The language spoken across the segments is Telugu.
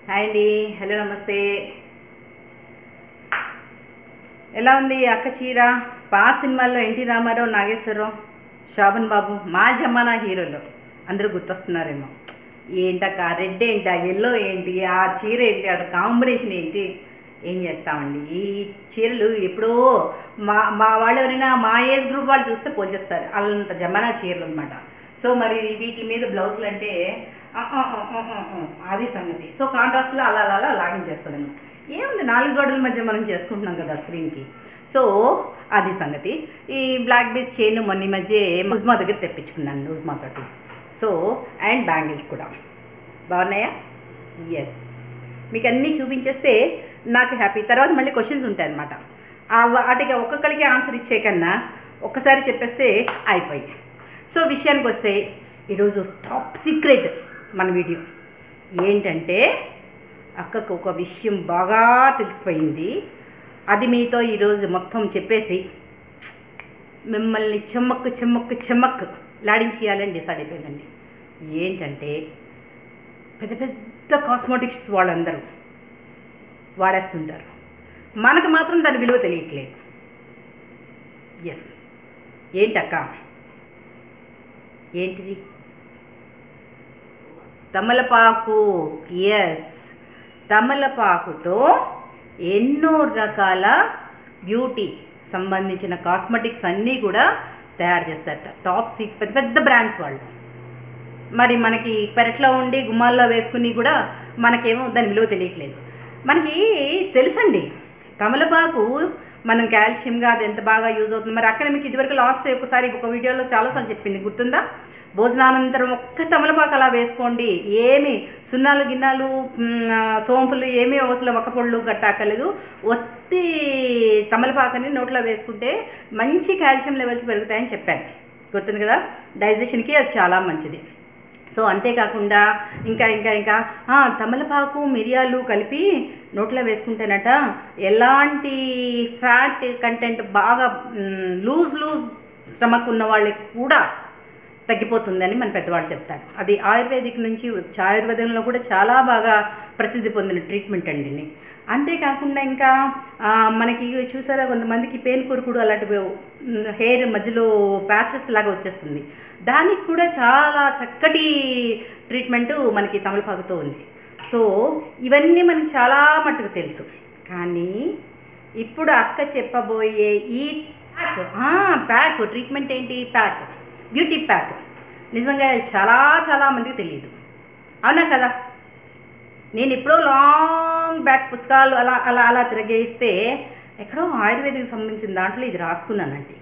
హాయ్ అండి హలో నమస్తే ఎలా ఉంది అక్క చీర పాత సినిమాల్లో ఎన్టీ రామారావు నాగేశ్వరరావు శోభన్ బాబు మా జమానా హీరోలు అందరూ గుర్తొస్తున్నారేమో ఏంటక్క రెడ్ ఏంటి ఆ ఎల్లో ఏంటి ఆ చీర ఏంటి అటు కాంబినేషన్ ఏంటి ఏం చేస్తామండి ఈ చీరలు ఎప్పుడో మా మా వాళ్ళు ఎవరైనా మా ఏజ్ గ్రూప్ వాళ్ళు చూస్తే పోల్చేస్తారు అంత జమానా చీరలు అనమాట సో మరి వీటి మీద బ్లౌజులు అంటే ఆ, ఆ, ఆ, ఆ, ఆ, ఆ, అది సంగతి సో కాంట్రాస్ట్లో అలా అలా అలా లాగించేస్తాను ఏముంది నాలుగు గోడల మధ్య మనం చేసుకుంటున్నాం కదా స్క్రీన్కి సో అది సంగతి ఈ బ్లాక్ బేస్ చైన్ మొన్న ఈ మధ్య ఉజ్మా దగ్గర తెప్పించుకున్నాను ఉజ్మా తోటి సో అండ్ బ్యాంగిల్స్ కూడా బాగున్నాయా ఎస్ మీకు అన్నీ చూపించేస్తే నాకు హ్యాపీ తర్వాత మళ్ళీ క్వశ్చన్స్ ఉంటాయి అనమాట వాటికి ఒక్కొక్కరికి ఆన్సర్ ఇచ్చే కన్నా ఒక్కసారి చెప్పేస్తే అయిపోయి సో విషయానికి వస్తే ఈరోజు టాప్ సీక్రెట్ మన వీడియో ఏంటంటే అక్కకు ఒక విషయం బాగా తెలిసిపోయింది అది మీతో ఈరోజు మొత్తం చెప్పేసి మిమ్మల్ని చెమ్మక్కు చెమ్మక్కు చెమ్మక్కు లాడించేయాలని డిసైడ్ అయిపోయిందండి ఏంటంటే పెద్ద పెద్ద కాస్మెటిక్స్ వాళ్ళందరూ వాడేస్తుంటారు మనకు మాత్రం దాని విలువ తెలియట్లేదు ఎస్ ఏంటక్క ఏంటిది తమలపాకు ఎస్ తమలపాకుతో ఎన్నో రకాల బ్యూటీ సంబంధించిన కాస్మెటిక్స్ అన్నీ కూడా తయారు చేస్తారట టాప్ సీ పెద్ద పెద్ద బ్రాండ్స్ వాళ్ళు మరి మనకి పెరట్లో ఉండి గుమ్మాల్లో వేసుకుని కూడా మనకేమో దాని విలువ తెలియట్లేదు మనకి తెలుసండి తమలపాకు మనం కాల్షియంగా అది ఎంత బాగా యూజ్ అవుతుంది మరి అక్కడ మీకు ఇదివరకు లాస్ట్ ఒకసారి ఒక వీడియోలో చాలాసార్లు చెప్పింది గుర్తుందా భోజనానంతరం ఒక్క తమలపాకు అలా వేసుకోండి ఏమి సున్నాలు గిన్నాలు మ్, సోంపులు ఏమీ అవసరం ఒక పొళ్ళు గట్టాకలేదు ఒత్తి తమలపాకుని నోట్లో వేసుకుంటే మంచి కాల్షియం లెవెల్స్ పెరుగుతాయని చెప్పాను గుర్తుంది కదా డైజెషన్కి అది చాలా మంచిది సో అంతేకాకుండా ఇంకా ఇంకా ఇంకా ఆ, తమలపాకు మిరియాలు కలిపి నోట్లో వేసుకుంటేనట ఎలాంటి ఫ్యాట్ కంటెంట్ బాగా మ్, లూజ్ లూజ్ స్టమక్ ఉన్న వాళ్ళకి కూడా తగ్గిపోతుందని మన పెద్దవాళ్ళు చెప్తారు అది ఆయుర్వేదిక్ నుంచి ఆయుర్వేదంలో కూడా చాలా బాగా ప్రసిద్ధి పొందిన ట్రీట్మెంట్ అండి ఇది. అంతేకాకుండా ఇంకా ఆ, మనకి చూసారా కొంతమందికి పేను కురుకుడు అలాంటివి హెయిర్ మధ్యలో ప్యాచెస్ లాగా వచ్చేస్తుంది దానికి కూడా చాలా చక్కటి ట్రీట్మెంట్ మనకి తమలపాకుతో ఉంది సో ఇవన్నీ మనకి చాలా మట్టుకు తెలుసు కానీ ఇప్పుడు అక్క చెప్పబోయే ఈ ప్యాక్ ప్యాక్ ట్రీట్మెంట్ ఏంటి ప్యాక్ బ్యూటీ ప్యాక్ నిజంగా చాలా చాలా మందికి తెలియదు అవునా కదా నేను ఎప్పుడో లాంగ్ బ్యాక్ పుస్తకాలు అలా అలా అలా తిరగేస్తే ఎక్కడో ఆయుర్వేదికి సంబంధించిన దాంట్లో ఇది రాసుకున్నానండి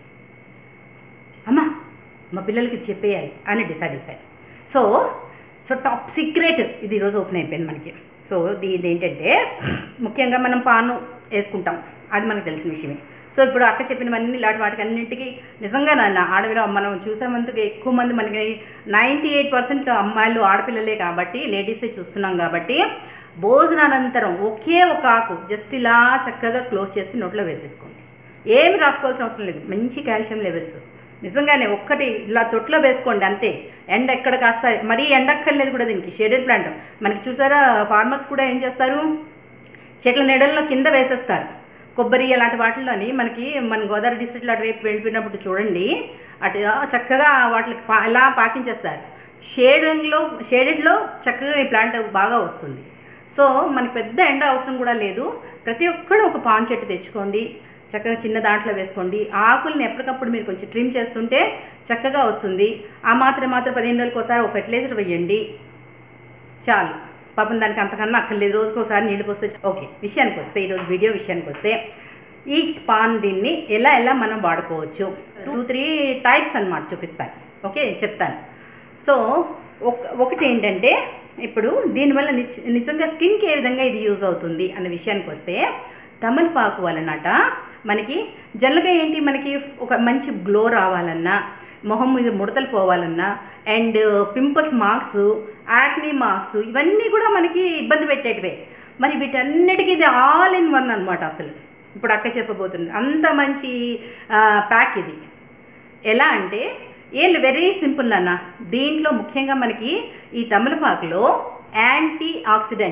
అమ్మా మా పిల్లలకి ఇది చెప్పేయాలి అని డిసైడ్ అయిపోయాను సో సో టాప్ సీక్రెట్ ఇది ఈరోజు ఓపెన్ అయిపోయింది మనకి సో ఇది ఇది ఏంటంటే ముఖ్యంగా మనం పాను వేసుకుంటాం అది మనకు తెలిసిన విషయమే సో ఇప్పుడు అక్క చెప్పినవన్నీ ఇలాంటి వాటికి అన్నింటికి నిజంగా నాన్న ఆడపిల్ల మనం చూసేందుకు ఎక్కువ మంది మనకి నైంటీ ఎయిట్ పర్సెంట్ అమ్మాయిలు ఆడపిల్లలే కాబట్టి లేడీసే చూస్తున్నాం కాబట్టి భోజనానంతరం ఒకే ఒక ఆకు జస్ట్ ఇలా చక్కగా క్లోజ్ చేసి నోట్లో వేసేసుకోండి ఏమి రాసుకోవాల్సిన అవసరం లేదు మంచి కాల్షియం లెవెల్స్ నిజంగానే ఒక్కటి ఇలా తొట్లో వేసుకోండి అంతే ఎండ ఎక్కడ కాస్త మరీ ఎండక్కర్లేదు కూడా దీనికి షేడెడ్ ప్లాంట్ మనకి చూసారా ఫార్మర్స్ కూడా ఏం చేస్తారు చెట్ల నీడల్లో కింద వేసేస్తారు కొబ్బరి అలాంటి వాటిల్లోని మనకి మన గోదావరి డిస్ట్రిక్ట్లో అటువైపు వెళ్ళిపోయినప్పుడు చూడండి అటు చక్కగా వాటికి పా ఇలా పాకించేస్తారు షేడింగ్లో షేడెడ్లో చక్కగా ఈ ప్లాంట్ బాగా వస్తుంది సో మనకి పెద్ద ఎండ అవసరం కూడా లేదు ప్రతి ఒక్కళ్ళు ఒక పాన్ చెట్టు తెచ్చుకోండి చక్కగా చిన్న దాంట్లో వేసుకోండి ఆకుల్ని ఎప్పటికప్పుడు మీరు కొంచెం ట్రిమ్ చేస్తుంటే చక్కగా వస్తుంది ఆ మాత్రం మాత్రం పదిహేను రోజులకు ఒకసారి ఒక ఫెర్టిలైజర్ వేయండి చాలు పాపం దానికి అంతకన్నా అక్కర్లేదు రోజుకి ఒకసారి నీళ్ళు పోస్తే చా- ఓకే విషయానికి వస్తే ఈరోజు వీడియో విషయానికి వస్తే ఈ పాన్ దీన్ని ఎలా ఎలా మనం వాడుకోవచ్చు టూ త్రీ టైప్స్ అన్నమాట చూపిస్తాను ఓకే చెప్తాను సో ఒక ఒకటి ఏంటంటే ఇప్పుడు దీనివల్ల నిజ- నిజంగా స్కిన్కి ఏ విధంగా ఇది యూజ్ అవుతుంది అన్న విషయానికి వస్తే తమలపాకు వలనట మనకి జనరల్గా ఏంటి మనకి ఒక మంచి గ్లో రావాలన్నా మొహం మీద ముడతలు పోవాలన్నా and pimples marks acne marks ఇవన్నీ కూడా మనకి ఇబ్బంది పెట్టేటివే మరి వీటన్నిటికీ ఇది ఆల్ ఇన్ వన్ అనమాట అసలు ఇప్పుడు అక్క చెప్పబోతుంది అంత మంచి ప్యాక్ ఇది ఎలా అంటే ఏం వెరీ సింపుల్ అన్న దీంట్లో ముఖ్యంగా మనకి ఈ తమలపాకులో యాంటీ ఆక్సిడెంట్లు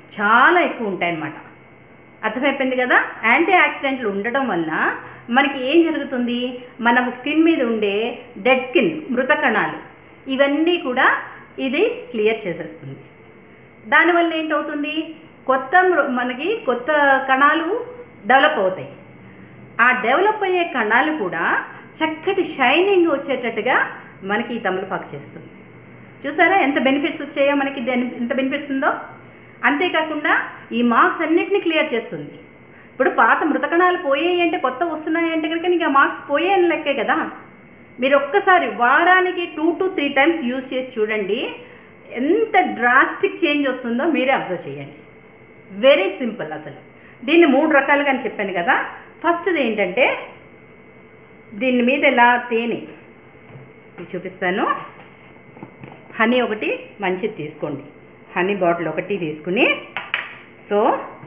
చాలా ఎక్కువ ఉంటాయన్నమాట అర్థమైపోయింది కదా యాంటీ ఆక్సిడెంట్లు ఉండడం వల్ల మనకి ఏం జరుగుతుంది మన స్కిన్ మీద ఉండే డెడ్ స్కిన్ మృత కణాలు ఇవన్నీ కూడా ఇది క్లియర్ చేసేస్తుంది దానివల్ల ఏంటవుతుంది కొత్త మృ- మనకి కొత్త కణాలు డెవలప్ అవుతాయి ఆ డెవలప్ అయ్యే కణాలు కూడా చక్కటి షైనింగ్ వచ్చేటట్టుగా మనకి ఈ తమలపాకు చేస్తుంది చూసారా ఎంత బెనిఫిట్స్ వచ్చాయో మనకి దాని- ఎంత బెనిఫిట్స్ ఉందో అంతేకాకుండా ఈ మార్క్స్ అన్నిటిని క్లియర్ చేస్తుంది ఇప్పుడు పాత మృతకణాలు పోయాయి అంటే కొత్త వస్తున్నాయి అంటే కనుక నీకు ఆ మార్క్స్ పోయాయని లెక్కే కదా మీరు ఒక్కసారి వారానికి two to three times use చేసి చూడండి ఎంత డ్రాస్టిక్ చేంజ్ వస్తుందో మీరే అబ్జర్వ్ చేయండి వెరీ సింపుల్ అసలు దీన్ని మూడు రకాలుగా అని చెప్పాను కదా ఫస్ట్ది ఏంటంటే దీని మీద ఇలా తేనె మీకు చూపిస్తాను హనీ ఒకటి మంచిది తీసుకోండి హనీ బాటిల్ ఒకటి తీసుకుని సో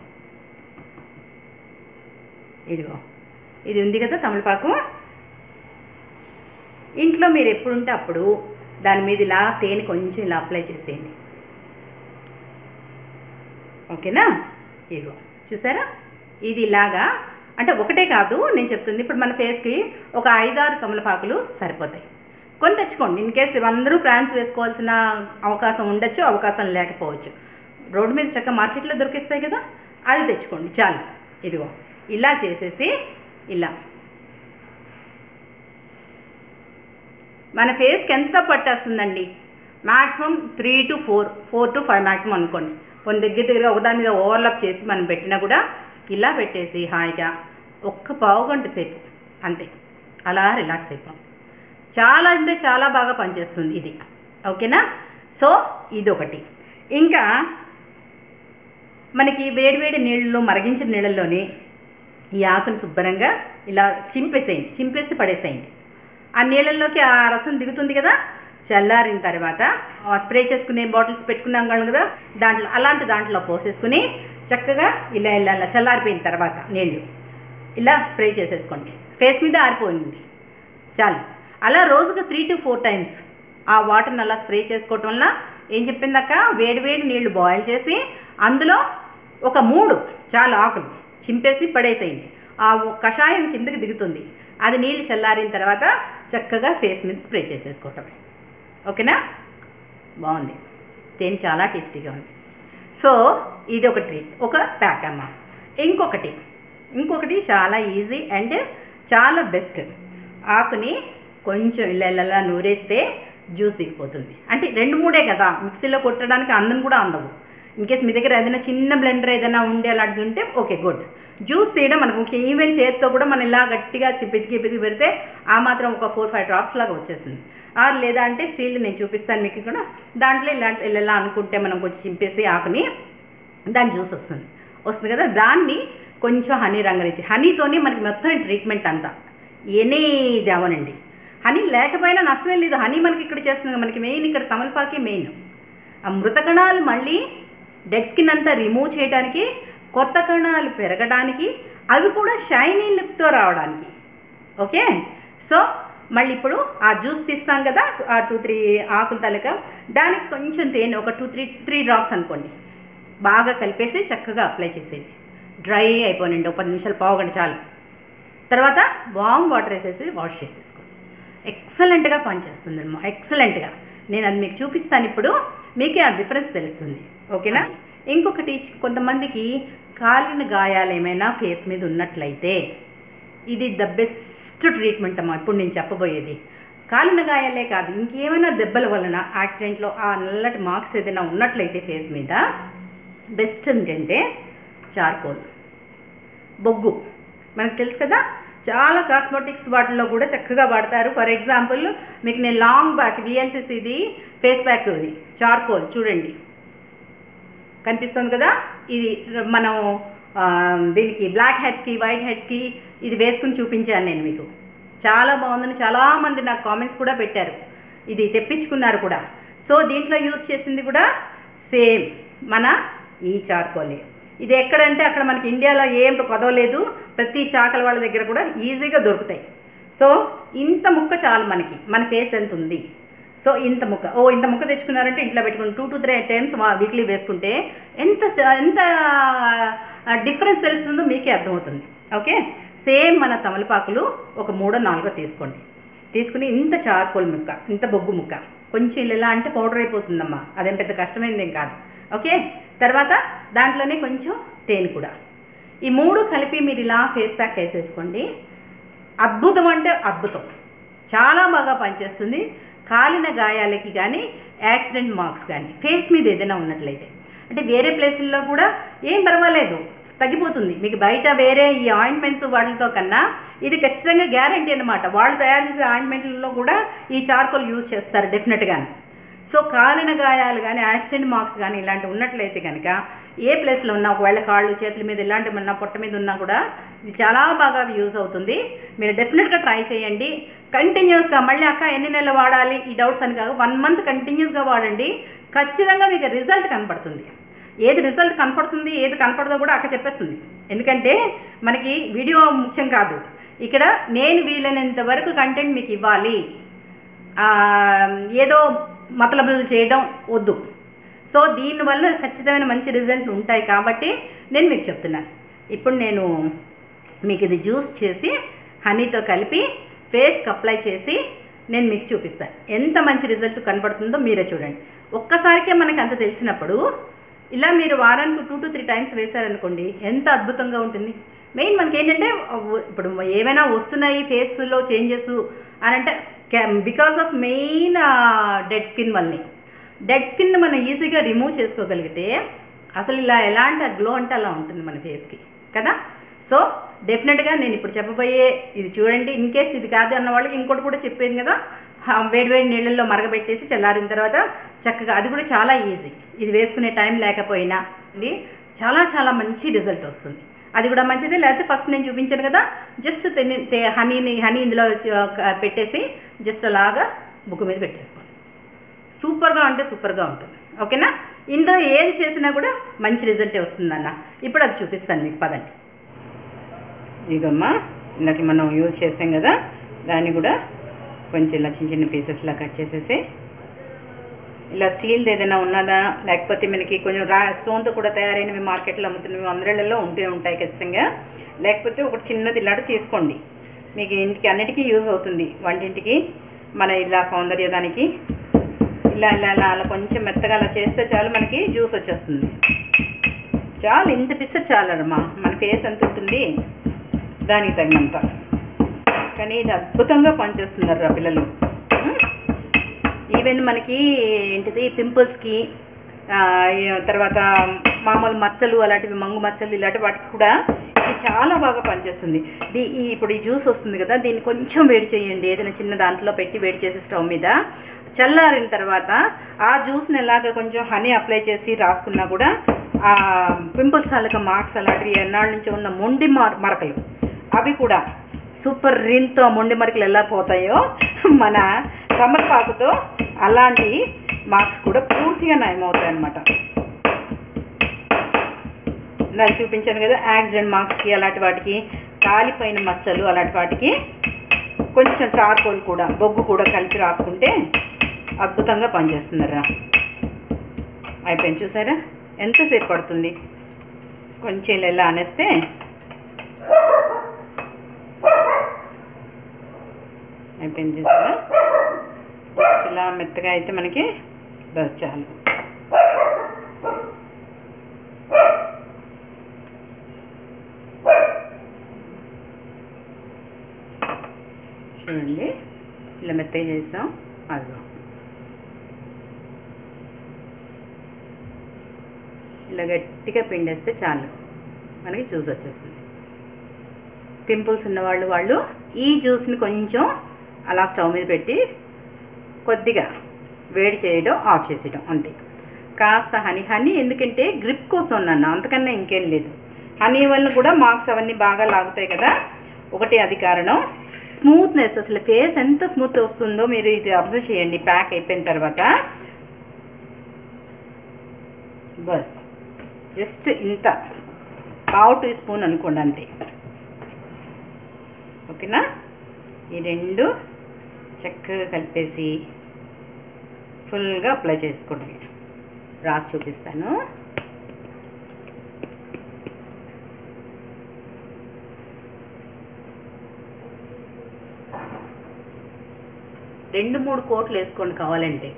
ఇదిగో ఇది ఉంది కదా తమలపాకు ఇంట్లో మీరు ఎప్పుడుంటే అప్పుడు దాని మీద ఇలా తేనె కొంచెం ఇలా అప్లై చేసేయండి ఓకేనా ఇదిగో చూసారా ఇది ఇలాగా అంటే ఒకటే కాదు నేను చెప్తుంది ఇప్పుడు మన ఫేస్కి ఒక ఐదారు తమలపాకులు సరిపోతాయి కొని తెచ్చుకోండి ఇన్ కేస్ అందరూ ప్లాన్స్ వేసుకోవాల్సిన అవకాశం ఉండొచ్చు అవకాశం లేకపోవచ్చు రోడ్డు మీద చక్క మార్కెట్లో దొరికిస్తాయి కదా అది తెచ్చుకోండి చాలు ఇదిగో ఇలా చేసేసి ఇలా మన ఫేస్కి ఎంత పట్టేస్తుందండి maximum three to four four to five maximum అనుకోండి కొన్ని దగ్గర దగ్గర ఒకదాని మీద ఓవర్లాప్ చేసి మనం పెట్టినా కూడా ఇలా పెట్టేసి హాయిగా ఒక్క పావు గంట సేపు అంతే అలా రిలాక్స్ అయిపోండి చాలా అంటే చాలా బాగా పనిచేస్తుంది ఇది ఓకేనా సో ఇది ఒకటి ఇంకా మనకి వేడివేడి నీళ్ళలో మరిగించిన నీళ్ళల్లోని ఈ ఆకుని శుభ్రంగా ఇలా చింపేసేయండి చింపేసి పడేసేయండి ఆ నీళ్ళల్లోకి ఆ రసం దిగుతుంది కదా చల్లారిన తర్వాత ఆ స్ప్రే చేసుకునే బాటిల్స్ పెట్టుకున్నాం కాదు కదా దాంట్లో అలాంటి దాంట్లో పోసేసుకుని చక్కగా ఇలా ఇలా ఇలా చల్లారిపోయిన తర్వాత నీళ్ళు ఇలా స్ప్రే చేసేసుకోండి ఫేస్ మీద ఆరిపోయింది చాలు అలా రోజుకు త్రీ టు ఫోర్ టైమ్స్ ఆ వాటర్ని అలా స్ప్రే చేసుకోవటం వల్ల ఏం చెప్పిందక్క వేడి వేడి నీళ్లు బాయిల్ చేసి అందులో ఒక మూడు చాలు ఆకులు చింపేసి పడేసేయండి ఆ కషాయం కిందకి దిగుతుంది అది నీళ్లు చల్లారిన తర్వాత చక్కగా ఫేస్ మీద స్ప్రే చేసేసుకోవటమే ఓకేనా బాగుంది తేనె చాలా టేస్టీగా ఉంది సో ఇది ఒక ట్రీట్ ఒక ప్యాక్ అమ్మ ఇంకొకటి ఇంకొకటి చాలా ఈజీ అండ్ చాలా బెస్ట్ ఆకుని కొంచెం ఇలా ఇలా ఇలా నూరేస్తే జ్యూస్ దిగిపోతుంది అంటే రెండు మూడే కదా మిక్సీలో కొట్టడానికి అందం కూడా అందవు ఇన్ కేస్ మీ దగ్గర ఏదైనా చిన్న బ్లెండర్ ఏదైనా ఉండే అలాంటిది ఉంటే ఓకే గుడ్ జ్యూస్ తీయడం మనకు ఓకే ఈవెన్ చేతితో కూడా మనం ఇలా గట్టిగా చిప్పితికి పితికి పెడితే ఆ మాత్రం ఒక ఫోర్ ఫైవ్ డ్రాప్స్ లాగా వచ్చేసింది ఆర్ లేదా అంటే స్టీల్ నేను చూపిస్తాను మీకు కూడా దాంట్లో ఇలాంటి ఇలా ఇలా అనుకుంటే మనం కొంచెం చింపేసి ఆకుని దాని జ్యూస్ వస్తుంది వస్తుంది కదా దాన్ని కొంచెం హనీ రంగరించి హనీతోనే మనకి మొత్తం ట్రీట్మెంట్ అంతా ఎనీది అవనండి హనీ లేకపోయినా నష్టమే లేదు హనీ మనకి ఇక్కడ చేస్తుంది మనకి మెయిన్ ఇక్కడ తమలపాకే మెయిన్ ఆ మృత కణాలు మళ్ళీ డెడ్ స్కిన్ అంతా రిమూవ్ చేయడానికి కొత్త కణాలు పెరగడానికి అవి కూడా షైనీ లుక్తో రావడానికి ఓకే సో మళ్ళీ ఇప్పుడు ఆ జ్యూస్ తీస్తాం కదా ఆ టూ త్రీ ఆకుల తలక దానికి కొంచెం తేనె ఒక టూ త్రీ త్రీ డ్రాప్స్ అనుకోండి బాగా కలిపేసి చక్కగా అప్లై చేసేయండి డ్రై అయిపోనండి ఒక పది నిమిషాలు పావుగంట చాలు తర్వాత వామ్ వాటర్ వేసేసి వాష్ చేసేసుకోండి ఎక్సలెంట్గా పనిచేస్తుంది అమ్మా ఎక్సలెంట్గా నేను అది మీకు చూపిస్తాను ఇప్పుడు మీకే ఆ డిఫరెన్స్ తెలుస్తుంది ఓకేనా ఇంకొకటి కొంతమందికి కాలిన గాయాలు ఏమైనా ఫేస్ మీద ఉన్నట్లయితే ఇది ద బెస్ట్ ట్రీట్మెంట్ అమ్మా ఇప్పుడు నేను చెప్పబోయేది కాలిన గాయాలే కాదు ఇంకేమైనా దెబ్బల వలన యాక్సిడెంట్లో ఆ నల్లటి మార్క్స్ ఏదైనా ఉన్నట్లయితే ఫేస్ మీద బెస్ట్ ఏంటంటే చార్కోల్ బొగ్గు మనకు తెలుసు కదా చాలా కాస్మెటిక్స్ వాటిల్లో కూడా చక్కగా వాడతారు ఫర్ ఎగ్జాంపుల్ మీకు నేను లాంగ్ బ్యాక్ విఎల్సిస్ ఇది ఫేస్ ప్యాక్ ఇది చార్కోల్ చూడండి కనిపిస్తుంది కదా ఇది మనం ఆ, దీనికి బ్లాక్ హెడ్స్కి వైట్ హెడ్స్కి ఇది వేసుకుని చూపించాను నేను మీకు చాలా బాగుందని చాలామంది నాకు కామెంట్స్ కూడా పెట్టారు ఇది తెప్పించుకున్నారు కూడా సో దీంట్లో యూజ్ చేసింది కూడా సేమ్ మన ఈ చార్కోలే ఇది ఎక్కడంటే అక్కడ మనకి ఇండియాలో ఏం పదవలేదు ప్రతి చాకల వాళ్ళ దగ్గర కూడా ఈజీగా దొరుకుతాయి సో ఇంత ముక్క చాలు మనకి మన ఫేస్ ఎంత ఉంది సో ఇంత ముక్క ఓ ఇంత ముక్క తెచ్చుకున్నారంటే ఇంట్లో పెట్టుకుని two to three times weekly వేసుకుంటే ఎంత చ- ఎంత డిఫరెన్స్ తెలుస్తుందో మీకే అర్థమవుతుంది ఓకే సేమ్ మన తమలపాకులు ఒక మూడో నాలుగో తీసుకోండి తీసుకుని ఇంత చార్కోల్ ముక్క ఇంత బొగ్గు ముక్క కొంచెం ఇలా అంటే పౌడర్ అయిపోతుందమ్మా అదేం పెద్ద కష్టమైంది ఏం కాదు ఓకే తర్వాత దాంట్లోనే కొంచెం తేనె కూడా ఈ మూడు కలిపి మీరు ఇలా ఫేస్ ప్యాక్ వేసేసుకోండి అద్భుతం అంటే అద్భుతం చాలా బాగా పనిచేస్తుంది కాలిన గాయాలకి కానీ యాక్సిడెంట్ మార్క్స్ కానీ ఫేస్ మీద ఏదైనా ఉన్నట్లయితే అంటే వేరే ప్లేసుల్లో కూడా ఏం పర్వాలేదు తగ్గిపోతుంది మీకు బయట వేరే ఈ ఆయింట్మెంట్స్ వాటితో కన్నా ఇది ఖచ్చితంగా గ్యారంటీ అనమాట వాళ్ళు తయారు చేసే ఆయింట్మెంట్లలో కూడా ఈ చార్కోల్ యూజ్ చేస్తారు డెఫినెట్గా సో కాలిన గాయాలు కానీ యాక్సిడెంట్ మార్క్స్ కానీ ఇలాంటివి ఉన్నట్లయితే కనుక ఏ ప్లేస్లో ఉన్నా ఒకవేళ కాళ్ళు చేతుల మీద ఇలాంటివి ఉన్నా పొట్ట మీద ఉన్నా కూడా ఇది చాలా బాగా యూజ్ అవుతుంది మీరు డెఫినెట్గా ట్రై చేయండి కంటిన్యూస్గా మళ్ళీ అక్క ఎన్ని నెలలు వాడాలి ఈ డౌట్స్ అని కాదు వన్ మంత్ కంటిన్యూస్గా వాడండి ఖచ్చితంగా మీకు రిజల్ట్ కనపడుతుంది ఏది రిజల్ట్ కనపడుతుంది ఏది కనపడదో కూడా అక్క చెప్పేస్తుంది ఎందుకంటే మనకి వీడియో ముఖ్యం కాదు ఇక్కడ నేను వీలైనంత వరకు కంటెంట్ మీకు ఇవ్వాలి ఆ, ఏదో మతలబులు చేయడం వద్దు సో దీనివల్ల ఖచ్చితమైన మంచి రిజల్ట్లు ఉంటాయి కాబట్టి నేను మీకు చెప్తున్నాను ఇప్పుడు నేను మీకు ఇది జ్యూస్ చేసి హనీతో కలిపి ఫేస్కి అప్లై చేసి నేను మీకు చూపిస్తాను ఎంత మంచి రిజల్ట్ కనబడుతుందో మీరే చూడండి ఒక్కసారికే మనకి అంత తెలిసినప్పుడు ఇలా మీరు వారానికి టూ టు త్రీ టైమ్స్ వేశారనుకోండి ఎంత అద్భుతంగా ఉంటుంది మెయిన్ మనకి ఏంటంటే వ- ఇప్పుడు ఏమైనా వస్తున్నాయి ఫేస్లో చేంజెస్ అని అంటే because of main dead skin వల్లనే డెడ్ స్కిన్ మనం ఈజీగా రిమూవ్ చేసుకోగలిగితే అసలు ఇలా ఎలాంటి గ్లో అంటే అలా ఉంటుంది మన ఫేస్కి కదా సో డెఫినెట్గా నేను ఇప్పుడు చెప్పబోయే ఇది చూడండి ఇన్ కేస్ ఇది కాదు అన్న వాళ్ళకి ఇంకోటి కూడా చెప్పాను కదా హా, వేడివేడి నీళ్ళల్లో మరగబెట్టేసి చల్లారిన తర్వాత చక్కగా అది కూడా చాలా ఈజీ ఇది వేసుకునే టైం లేకపోయినా ఇది చాలా చాలా మంచి రిజల్ట్ వస్తుంది అది కూడా మంచిదే లేకపోతే ఫస్ట్ నేను చూపించాను కదా జస్ట్ హనీని హనీ ఇందులో చ- క- పెట్టేసి జస్ట్ అలాగా బుక్ మీద పెట్టేసుకోండి సూపర్గా అంటే సూపర్గా ఉంటుంది ఓకేనా ఇందులో ఏది చేసినా కూడా మంచి రిజల్టే వస్తుందన్న ఇప్పుడు అది చూపిస్తాను మీకు పదండి ఇదిగమ్మా ఇందాక మనం యూజ్ చేసాం కదా దాన్ని కూడా కొంచెం ఇలా చిన్న చిన్న పీసెస్లా కట్ చేసేసి ఇలా స్టీల్ది ఏదైనా ఉన్నదా లేకపోతే మనకి కొంచెం రా స్టోన్తో కూడా తయారైనవి మార్కెట్లో అమ్ముతున్నవి అందరిళ్ళలో ఉంటే ఉంటాయి ఖచ్చితంగా లేకపోతే ఒకటి చిన్నది ఇలాంటి తీసుకోండి మీకు ఇంటికి అన్నిటికీ యూజ్ అవుతుంది వంటింటికి మన ఇలా సౌందర్యదానికి ఇలా ఇలా ఇలా అలా కొంచెం మెత్తగా అలా చేస్తే చాలు మనకి జ్యూస్ వచ్చేస్తుంది చాలు ఇంత పిస్స చాలమ్మా మన ఫేస్ ఎంత ఉంటుంది దానికి తగినంత కానీ ఇది అద్భుతంగా పనిచేస్తున్నారు రా పిల్లలు ఉం? ఈవెన్ మనకి ఏంటిది పింపుల్స్కి తర్వాత మామూలు మచ్చలు అలాంటివి మంగు మచ్చలు ఇలాంటి వాటికి కూడా ఇది చాలా బాగా పనిచేస్తుంది దీ ఈ ఇప్పుడు ఈ జ్యూస్ వస్తుంది కదా దీన్ని కొంచెం వేడి చేయండి ఏదైనా చిన్న దాంట్లో పెట్టి వేడి చేసి స్టవ్ మీద చల్లారిన తర్వాత ఆ జ్యూస్ని ఎలాగ కొంచెం హనీ అప్లై చేసి రాసుకున్నా కూడా ఆ పింపుల్స్ తాలూకా మార్క్స్ అలాంటివి ఎన్నాళ్ళ నుంచి ఉన్న మొండి మార్ మరకలు అవి కూడా సూపర్ రిన్తో మొండి మరకలు ఎలా పోతాయో మన తమలపాకుతో అలాంటి మార్క్స్ కూడా పూర్తిగా నయమవుతాయి అన్నమాట నేను చూపించాను కదా యాక్సిడెంట్ మార్క్స్కి అలాంటి వాటికి కాలిపోయిన మచ్చలు అలాంటి వాటికి కొంచెం చార్కోల్ కూడా బొగ్గు కూడా కలిపి రాసుకుంటే అద్భుతంగా పనిచేస్తుందరా అయిపోయింది చూసారా ఎంతసేపు పడుతుంది కొంచెం ఇలా ఇలా అనేస్తే అయిపోయింది చూసారా జస్ట్ ఇలా మెత్తగా అయితే మనకి బస్ చాలు చూడండి ఇలా మెత్తగా చేసాం అదిగో ఇలా గట్టిగా పిండేస్తే చాలు మనకి జ్యూస్ వచ్చేస్తుంది పింపుల్స్ ఉన్నవాళ్ళు వాళ్ళు ఈ జ్యూస్ని కొంచెం అలా స్టవ్ మీద పెట్టి కొద్దిగా వేడి చేయడం ఆఫ్ చేసేయడం అంతే కాస్త హనీ హనీ ఎందుకంటే గ్రిప్ కోసం నన్ను అంతకన్నా ఇంకేం లేదు హనీ వల్ల కూడా మార్క్స్ అవన్నీ బాగా లాగుతాయి కదా ఒకటి అది కారణం స్మూత్నెస్ అసలు ఫేస్ ఎంత స్మూత్ వస్తుందో మీరు ఇది అబ్జర్వ్ చేయండి ప్యాక్ అయిపోయిన తర్వాత బస్ జస్ట్ ఇంత పావు టీ స్పూన్ అనుకోండి అంతే ఓకేనా ఈ రెండు చక్కగా కలిపేసి ఫుల్గా అప్లై చేసుకోండి రాసి చూపిస్తాను రెండు మూడు కోట్లు వేసుకోండి కావాలంటే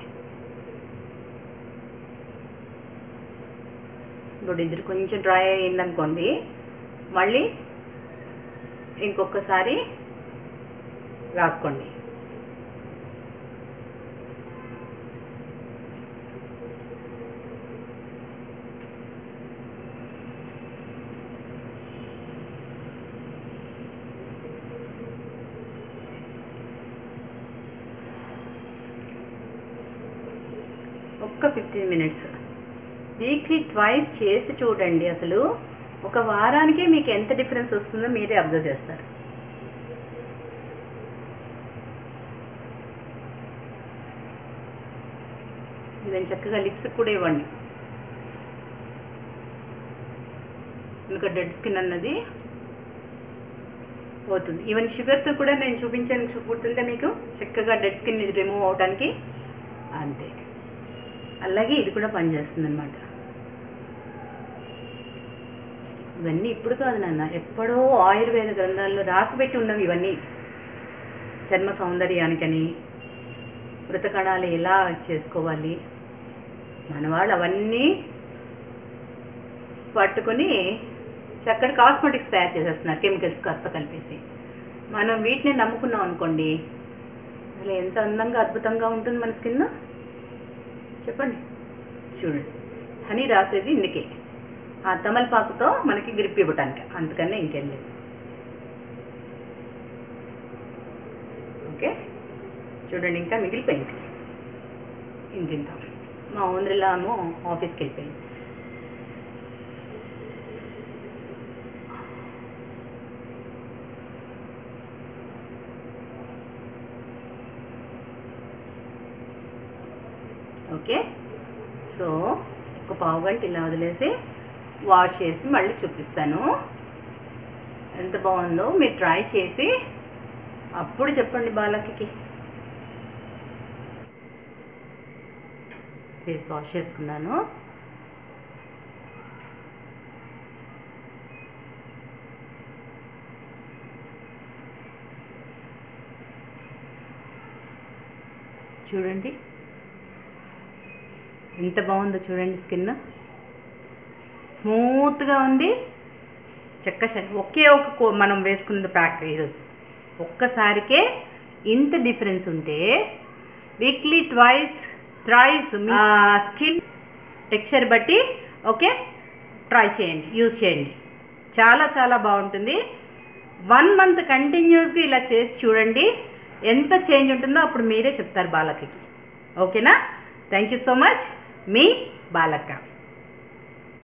ఇప్పుడు ఇద్దరు కొంచెం డ్రై అయిందనుకోండి మళ్ళీ ఇంకొకసారి రాసుకోండి ఒక్క ఫిఫ్టీన్ మినిట్స్ వీక్లీ ట్వైస్ చేసి చూడండి అసలు ఒక వారానికే మీకు ఎంత డిఫరెన్స్ వస్తుందో మీరే అబ్జర్వ్ చేస్తారు ఈవెన్ చక్కగా లిప్స్ కూడా ఇవ్వండి ఇంకా డెడ్ స్కిన్ అన్నది పోతుంది ఈవెన్ షుగర్తో కూడా నేను చూపించాను గుర్తుంటే మీకు చక్కగా డెడ్ స్కిన్ ఇది రిమూవ్ అవడానికి అంతే అలాగే ఇది కూడా పనిచేస్తుంది అనమాట ఇవన్నీ ఇప్పుడు కాదు నాన్న ఎప్పుడో ఆయుర్వేద గ్రంథాల్లో రాసిపెట్టి ఉన్నవి ఇవన్నీ చర్మ సౌందర్యానికని మృతకణాలు ఎలా చేసుకోవాలి మన వాళ్ళు అవన్నీ పట్టుకొని చక్కటి కాస్మెటిక్స్ తయారు చేసేస్తున్నారు కెమికల్స్ కాస్త కలిపేసి మనం వీటిని నమ్ముకున్నాం అనుకోండి అసలు ఎంత అందంగా అద్భుతంగా ఉంటుంది మన స్కిన్ చెప్పండి చూడండి హనీ రాసేది ఇందుకే ఆ తమలపాకుతో మనకి గ్రిప్ ఇవ్వటానికి అందుకనే ఇంకేం లేదు ఓకే చూడండి ఇంకా మిగిలిపోయింది ఇంత ఇంత మా ఓనర్లా ఏమో ఆఫీస్కి వెళ్ళిపోయింది ఓకే సో ఒక పావు గంట ఇలా వదిలేసి వాష్ చేసి మళ్ళీ చూపిస్తాను ఎంత బాగుందో మీరు ట్రై చేసి అప్పుడు చెప్పండి బాలకి ఫేస్ వాష్ చేసుకున్నాను చూడండి ఎంత బాగుందో చూడండి స్కిన్ స్మూత్గా ఉంది చెక్క షైన్ ఒకే ఒక కో- మనం వేసుకున్నది ప్యాక్ ఈరోజు ఒక్కసారికే ఇంత డిఫరెన్స్ ఉంటే వీక్లీ ట్వైస్ థ్రైస్ మీ స్కిన్ టెక్స్చర్ బట్టి ఓకే ట్రై చేయండి యూస్ చేయండి చాలా చాలా బాగుంటుంది వన్ మంత్ కంటిన్యూస్గా ఇలా చేసి చూడండి ఎంత చేంజ్ ఉంటుందో అప్పుడు మీరే చెప్తారు బాలకకి ఓకేనా థ్యాంక్ యూ సో మచ్ మీ బాలక్క